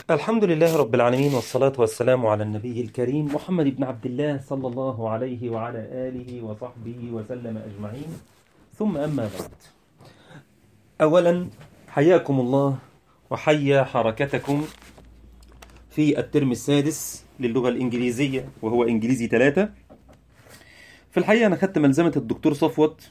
الحمد لله رب العالمين والصلاة والسلام على النبي الكريم محمد بن عبد الله صلى الله عليه وعلى آله وصحبه وسلم أجمعين ثم أما بعد أولا حياكم الله وحيا حركتكم في الترم السادس للغة الإنجليزية وهو إنجليزي ثلاثة في الحقيقة أنا خدت ملزمة الدكتور صفوت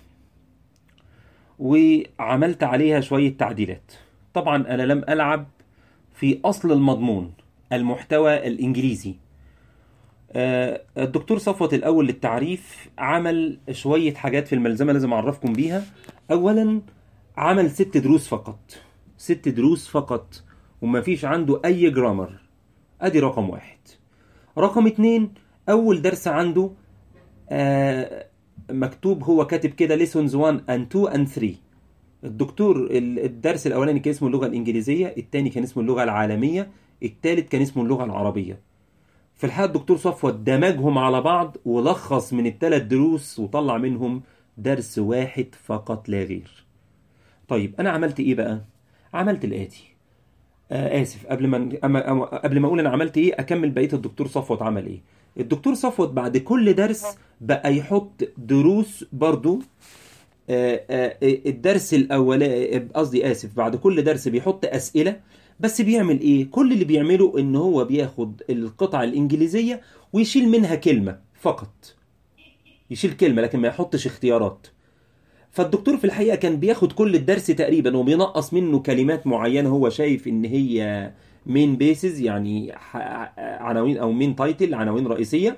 وعملت عليها شوية تعديلات طبعا أنا لم ألعب في أصل المضمون المحتوى الإنجليزي آه، الدكتور صفوت الأول للتعريف عمل شوية حاجات في الملزمة لازم أعرفكم بيها أولا عمل ست دروس فقط ست دروس فقط وما فيش عنده أي جرامر أدي رقم واحد رقم اتنين أول درس عنده آه، مكتوب هو كاتب كده lessons 1 and 2 and 3 الدكتور ال- الدرس الاولاني كان اسمه اللغه الانجليزيه الثاني كان اسمه اللغه العالميه الثالث كان اسمه اللغه العربيه في الحقيقه الدكتور صفوت دمجهم على بعض ولخص من الثلاث دروس وطلع منهم درس واحد فقط لا غير طيب انا عملت ايه بقى عملت الاتي آه اسف قبل ما أما أما قبل ما اقول انا عملت ايه اكمل بقيه الدكتور صفوت عمل ايه الدكتور صفوت بعد كل درس بقى يحط دروس برضو آه، آه، الدرس الاولاني قصدي اسف بعد كل درس بيحط اسئله بس بيعمل ايه كل اللي بيعمله ان هو بياخد القطعه الانجليزيه ويشيل منها كلمه فقط يشيل كلمه لكن ما يحطش اختيارات فالدكتور في الحقيقه كان بياخد كل الدرس تقريبا وبينقص منه كلمات معينه هو شايف ان هي مين بيسز يعني ح- عناوين او مين تايتل عناوين رئيسيه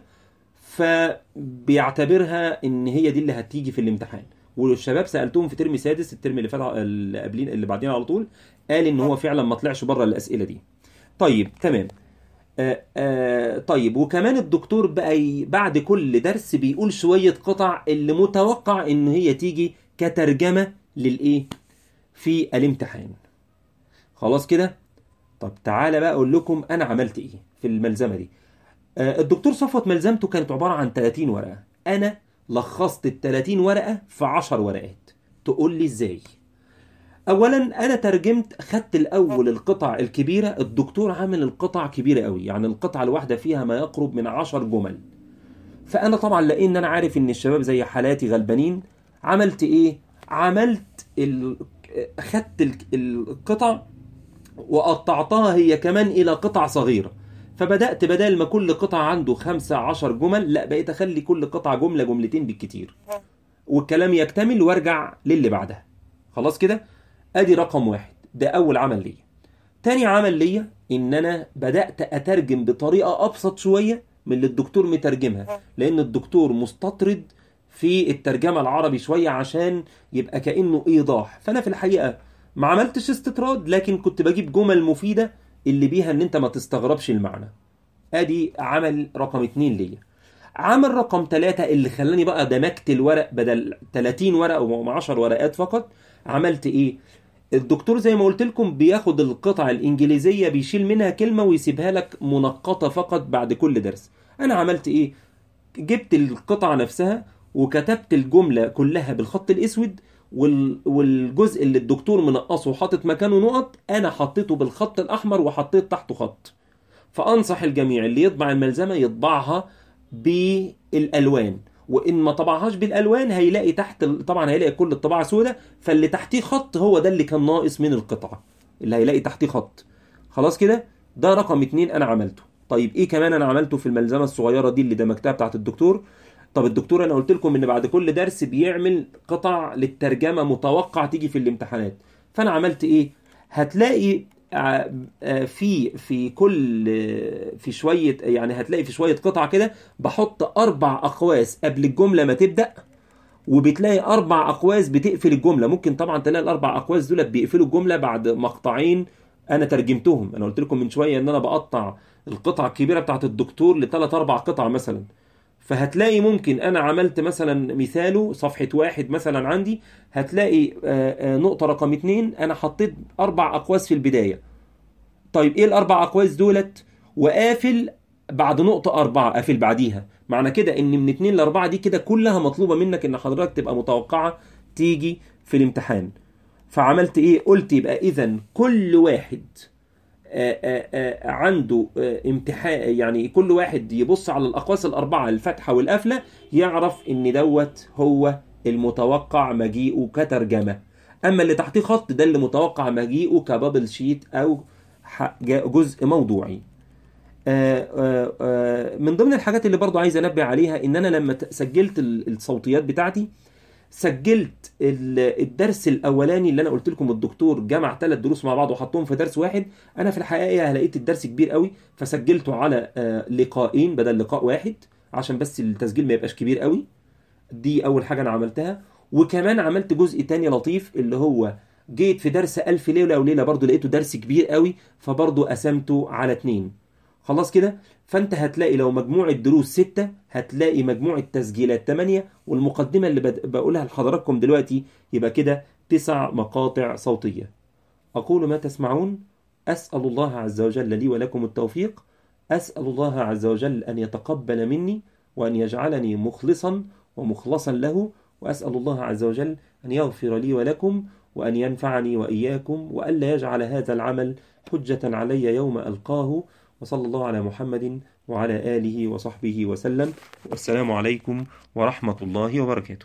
فبيعتبرها ان هي دي اللي هتيجي في الامتحان والشباب سالتهم في ترم سادس الترم اللي فات اللي قبلين اللي بعدين على طول قال ان هو فعلا ما طلعش بره الاسئله دي طيب تمام آه آه طيب وكمان الدكتور بقى ي- بعد كل درس بيقول شويه قطع اللي متوقع ان هي تيجي كترجمه للايه في الامتحان خلاص كده طب تعالى بقى اقول لكم انا عملت ايه في الملزمه دي آه، الدكتور صفوت ملزمته كانت عبارة عن 30 ورقة أنا لخصت ال 30 ورقة في 10 ورقات تقول لي إزاي أولا أنا ترجمت خدت الأول القطع الكبيرة الدكتور عامل القطع كبيرة قوي يعني القطعة الواحدة فيها ما يقرب من 10 جمل فأنا طبعا لأن أنا عارف إن الشباب زي حالاتي غلبانين عملت إيه عملت ال... خدت ال- القطع وقطعتها هي كمان إلى قطع صغيرة فبدأت بدل ما كل قطعة عنده خمسة عشر جمل لا بقيت أخلي كل قطعة جملة جملتين بالكتير والكلام يكتمل وارجع للي بعدها خلاص كده ادي رقم واحد ده اول عمل ليا تاني عمل ليا ان انا بدأت اترجم بطريقة ابسط شوية من اللي الدكتور مترجمها لان الدكتور مستطرد في الترجمة العربي شوية عشان يبقى كأنه ايضاح فانا في الحقيقة ما عملتش استطراد لكن كنت بجيب جمل مفيدة اللي بيها ان انت ما تستغربش المعنى ادي عمل رقم اتنين ليا عمل رقم ثلاثة اللي خلاني بقى دمجت الورق بدل 30 ورقة او 10 ورقات فقط عملت ايه الدكتور زي ما قلت لكم بياخد القطع الانجليزية بيشيل منها كلمة ويسيبها لك منقطة فقط بعد كل درس انا عملت ايه جبت القطعة نفسها وكتبت الجملة كلها بالخط الاسود وال... والجزء اللي الدكتور منقصه وحاطط مكانه نقط انا حطيته بالخط الاحمر وحطيت تحته خط فانصح الجميع اللي يطبع الملزمه يطبعها بالالوان وان ما طبعهاش بالالوان هيلاقي تحت طبعا هيلاقي كل الطباعه سوداء فاللي تحتيه خط هو ده اللي كان ناقص من القطعه اللي هيلاقي تحتيه خط خلاص كده ده رقم اتنين انا عملته طيب ايه كمان انا عملته في الملزمه الصغيره دي اللي دمجتها بتاعت الدكتور طب الدكتور انا قلت لكم ان بعد كل درس بيعمل قطع للترجمه متوقع تيجي في الامتحانات فانا عملت ايه هتلاقي ع- آه، في في كل آه، في شويه يعني هتلاقي في شويه قطع كده بحط اربع اقواس قبل الجمله ما تبدا وبتلاقي اربع اقواس بتقفل الجمله ممكن طبعا تلاقي الاربع اقواس دول بيقفلوا الجمله بعد مقطعين انا ترجمتهم انا قلت لكم من شويه ان انا بقطع القطعه الكبيره بتاعت الدكتور لثلاث اربع قطع مثلا فهتلاقي ممكن انا عملت مثلا مثاله صفحة واحد مثلا عندي هتلاقي آه، آه، نقطة رقم اتنين انا حطيت اربع اقواس في البداية طيب ايه الاربع اقواس دولت وقافل بعد نقطة أربعة قافل بعديها معنى كده إن من اتنين لأربعة دي كده كلها مطلوبة منك إن حضرتك تبقى متوقعة تيجي في الامتحان فعملت إيه؟ قلت يبقى إذا كل واحد آه، آه، آه، عنده آه، امتحان يعني كل واحد يبص على الأقواس الأربعة الفتحة والقفلة يعرف إن دوت هو المتوقع مجيئه كترجمة أما اللي تحتيه خط ده اللي متوقع مجيئه كبابل شيت أو ح- جا- جزء موضوعي آه، آه، آه، من ضمن الحاجات اللي برضو عايز انبه عليها ان انا لما ت- سجلت ال- الصوتيات بتاعتي سجلت ال- الدرس الاولاني اللي انا قلت لكم الدكتور جمع ثلاث دروس مع بعض وحطهم في درس واحد انا في الحقيقه لقيت الدرس كبير قوي فسجلته على آه، لقاءين بدل لقاء واحد عشان بس التسجيل ما يبقاش كبير قوي دي اول حاجه انا عملتها وكمان عملت جزء تاني لطيف اللي هو جيت في درس ألف ليلة وليلة برضو لقيته درس كبير قوي فبرضو قسمته على اتنين خلاص كده فانت هتلاقي لو مجموع الدروس ستة هتلاقي مجموع التسجيلات تمانية والمقدمة اللي بد- بقولها لحضراتكم دلوقتي يبقى كده تسع مقاطع صوتية أقول ما تسمعون أسأل الله عز وجل لي ولكم التوفيق أسأل الله عز وجل أن يتقبل مني وأن يجعلني مخلصا ومخلصا له وأسأل الله عز وجل أن يغفر لي ولكم وأن ينفعني وإياكم وألا يجعل هذا العمل حجة علي يوم ألقاه وصلى الله على محمد وعلى آله وصحبه وسلم والسلام عليكم ورحمة الله وبركاته